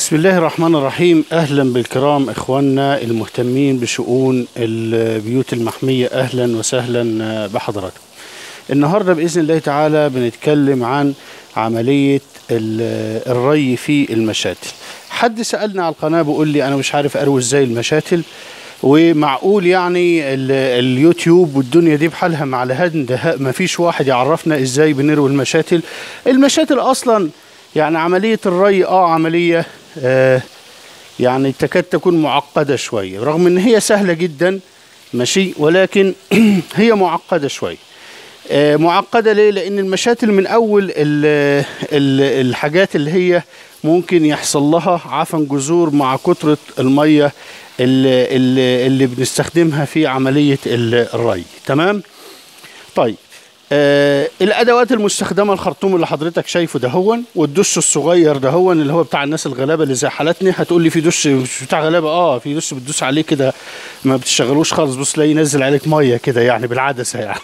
بسم الله الرحمن الرحيم اهلا بالكرام اخواننا المهتمين بشؤون البيوت المحميه اهلا وسهلا بحضراتكم. النهارده باذن الله تعالى بنتكلم عن عمليه ال- الري في المشاتل. حد سالنا على القناه بيقول لي انا مش عارف اروي ازاي المشاتل ومعقول يعني ال- اليوتيوب والدنيا دي بحالها مع الهدن ده ما فيش واحد يعرفنا ازاي بنروي المشاتل المشاتل اصلا يعني عملية الري اه عملية آه يعني تكاد تكون معقدة شوية رغم ان هي سهلة جدا ماشي ولكن هي معقدة شوية آه معقدة ليه؟ لأن المشاتل من أول ال ال الحاجات اللي هي ممكن يحصل لها عفن جذور مع كترة المية اللي, اللي, اللي بنستخدمها في عملية ال- الري تمام؟ طيب آه الادوات المستخدمه الخرطوم اللي حضرتك شايفه دهون والدش الصغير دهون اللي هو بتاع الناس الغلابه اللي زي حالتنا هتقول لي في دش مش بتاع غلابه اه في دش بتدوس عليه كده ما بتشغلوش خالص بص تلاقيه ينزل عليك ميه كده يعني بالعدسه يعني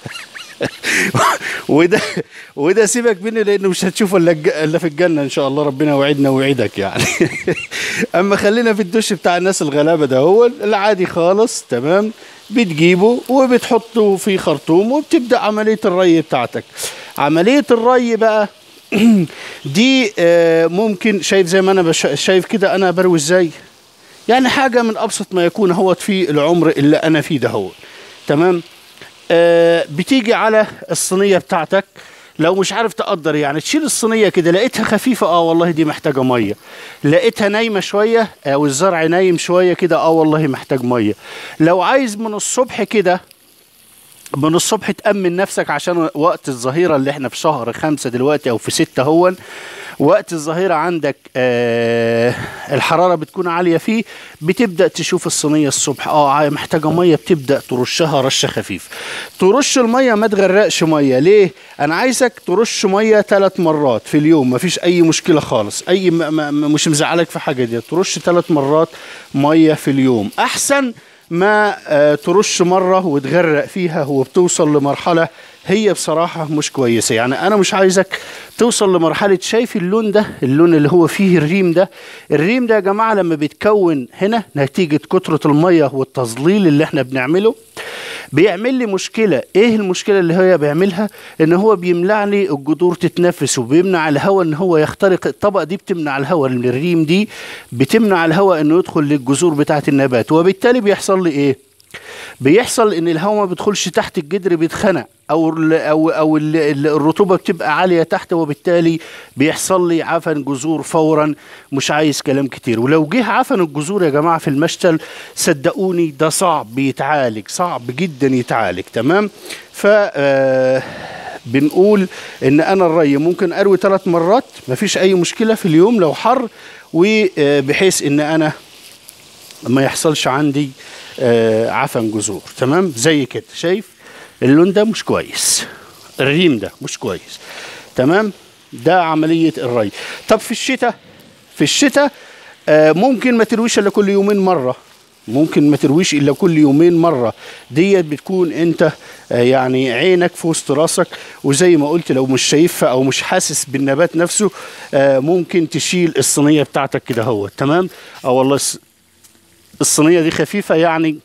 وده وده سيبك مني لانه مش هتشوفه الا الج- الا في الجنه ان شاء الله ربنا يوعدنا ويوعدك يعني اما خلينا في الدش بتاع الناس الغلابه ده هو العادي خالص تمام بتجيبه وبتحطه في خرطوم وبتبدا عمليه الري بتاعتك عمليه الري بقى دي آه، ممكن شايف زي ما انا بش- شايف كده انا بروي ازاي يعني حاجه من ابسط ما يكون هو في العمر اللي انا فيه ده هو تمام آه بتيجي على الصينيه بتاعتك لو مش عارف تقدر يعني تشيل الصينيه كده لقيتها خفيفه اه والله دي محتاجه ميه لقيتها نايمه شويه او الزرع نايم شويه كده اه والله محتاج ميه لو عايز من الصبح كده من الصبح تأمن نفسك عشان وقت الظهيرة اللي احنا في شهر خمسة دلوقتي او في ستة هون وقت الظهيرة عندك آه الحرارة بتكون عالية فيه بتبدأ تشوف الصينية الصبح اه عا- محتاجة مية بتبدأ ترشها رشة خفيف ترش المية ما تغرقش مية ليه انا عايزك ترش مية ثلاث مرات في اليوم مفيش اي مشكلة خالص اي م م م- مش مزعلك في حاجة دي ترش ثلاث مرات مية في اليوم احسن ما آه، ترش مرة وتغرق فيها وبتوصل لمرحلة هي بصراحة مش كويسة يعني أنا مش عايزك توصل لمرحلة شايف اللون ده اللون اللي هو فيه الريم ده الريم ده يا جماعة لما بيتكون هنا نتيجة كترة المية والتظليل اللي احنا بنعمله بيعمل لي مشكلة ايه المشكلة اللي هي بيعملها ان هو بيمنع لي الجذور تتنفس وبيمنع الهواء ان هو يخترق الطبقة دي بتمنع الهواء من الريم دي بتمنع الهواء انه يدخل للجذور بتاعة النبات وبالتالي بيحصل لي ايه بيحصل ان الهواء ما بيدخلش تحت الجدر بيتخنق او ال او او ال ال الرطوبه بتبقى عاليه تحت وبالتالي بيحصل لي عفن جذور فورا مش عايز كلام كتير ولو جه عفن الجذور يا جماعه في المشتل صدقوني ده صعب يتعالج صعب جدا يتعالج تمام ف آه، بنقول ان انا الري ممكن اروي ثلاث مرات مفيش اي مشكله في اليوم لو حر وبحيث ان انا ما يحصلش عندي آه، عفن جذور تمام زي كده شايف اللون ده مش كويس الريم ده مش كويس تمام ده عملية الري طب في الشتاء في الشتاء آه، ممكن ما ترويش الا كل يومين مرة ممكن ما ترويش الا كل يومين مرة ديت بتكون انت آه، يعني عينك في وسط راسك وزي ما قلت لو مش شايفها او مش حاسس بالنبات نفسه آه، ممكن تشيل الصينية بتاعتك كده هو تمام اه والله الص- الصينيه دي خفيفه يعني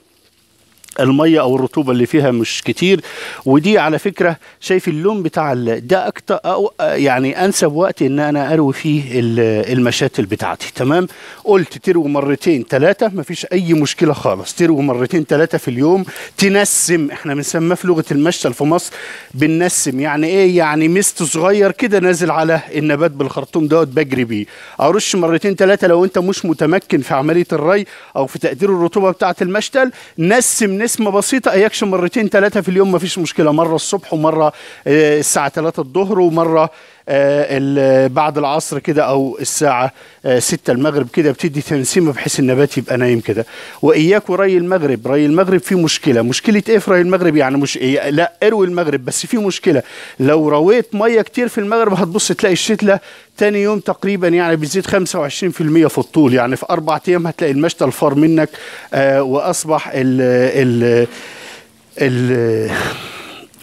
الميه او الرطوبه اللي فيها مش كتير ودي على فكره شايف اللون بتاع ال- ده اكتر أو يعني انسب وقت ان انا اروي فيه ال- المشاتل بتاعتي تمام قلت تروي مرتين ثلاثه مفيش اي مشكله خالص تروي مرتين ثلاثه في اليوم تنسم احنا بنسميه في لغه المشتل في مصر بننسم يعني ايه يعني مست صغير كده نازل على النبات بالخرطوم دوت بجري بيه ارش مرتين ثلاثه لو انت مش متمكن في عمليه الري او في تقدير الرطوبه بتاعه المشتل نسم نسمه بسيطه اياكش مرتين ثلاثه في اليوم مفيش مشكله مره الصبح ومره آه، الساعه 3 الظهر ومره آه، ال- بعد العصر كده او الساعه 6 المغرب كده بتدي تنسيمه بحيث النبات يبقى نايم كده واياك وري المغرب ري المغرب فيه مشكله مشكله ايه في ري المغرب يعني مش إيه لا اروي المغرب بس في مشكله لو رويت ميه كتير في المغرب هتبص تلاقي الشتله تاني يوم تقريبا يعني بتزيد 25% في الطول يعني في اربع ايام هتلاقي المشتل فار منك آه واصبح ال ال ال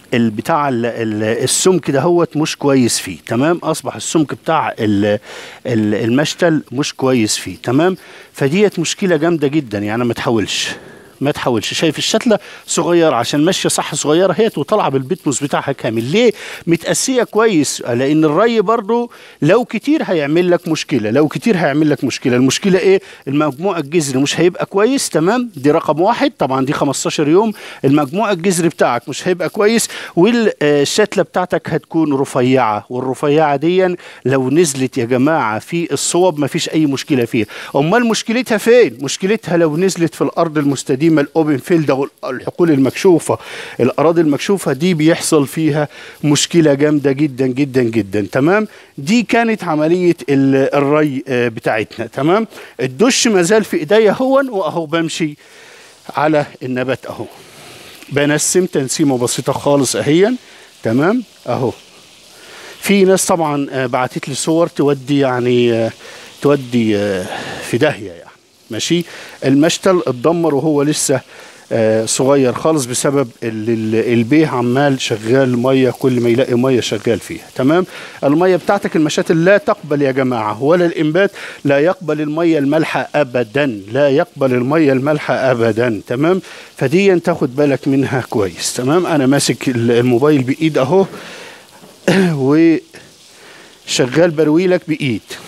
البتاع ال- ال- السمك دهوت مش كويس فيه تمام اصبح السمك بتاع ال- ال- المشتل مش كويس فيه تمام فديت مشكله جامده جدا يعني ما تحاولش ما تحاولش شايف الشتله صغيره عشان ماشيه صح صغيره هي وطالعه بالبتموس بتاعها كامل ليه متاسيه كويس لان الري برضو لو كتير هيعمل لك مشكله لو كتير هيعمل لك مشكله المشكله ايه المجموع الجذري مش هيبقى كويس تمام دي رقم واحد طبعا دي 15 يوم المجموع الجذري بتاعك مش هيبقى كويس والشتله بتاعتك هتكون رفيعه والرفيعه دي لو نزلت يا جماعه في الصوب مفيش اي مشكله فيها امال مشكلتها فين مشكلتها لو نزلت في الارض المستديمه الاوبن فيلد او الحقول المكشوفه الاراضي المكشوفه دي بيحصل فيها مشكله جامده جدا جدا جدا تمام دي كانت عمليه ال- الري آه، بتاعتنا تمام الدش ما زال في ايديا هون واهو بمشي على النبات اهو بنسم تنسيمه بسيطه خالص اهيا تمام اهو في ناس طبعا آه، بعتت لي صور تودي يعني آه، تودي آه، في داهيه يعني ماشي المشتل اتدمر وهو لسه آه، صغير خالص بسبب ال- ال- البيه عمال شغال ميه كل ما يلاقي ميه شغال فيها تمام الميه بتاعتك المشاتل لا تقبل يا جماعه ولا الانبات لا يقبل الميه المالحه ابدا لا يقبل الميه المالحه ابدا تمام فدي تاخد بالك منها كويس تمام انا ماسك ال- الموبايل بايد اهو وشغال برويلك بايد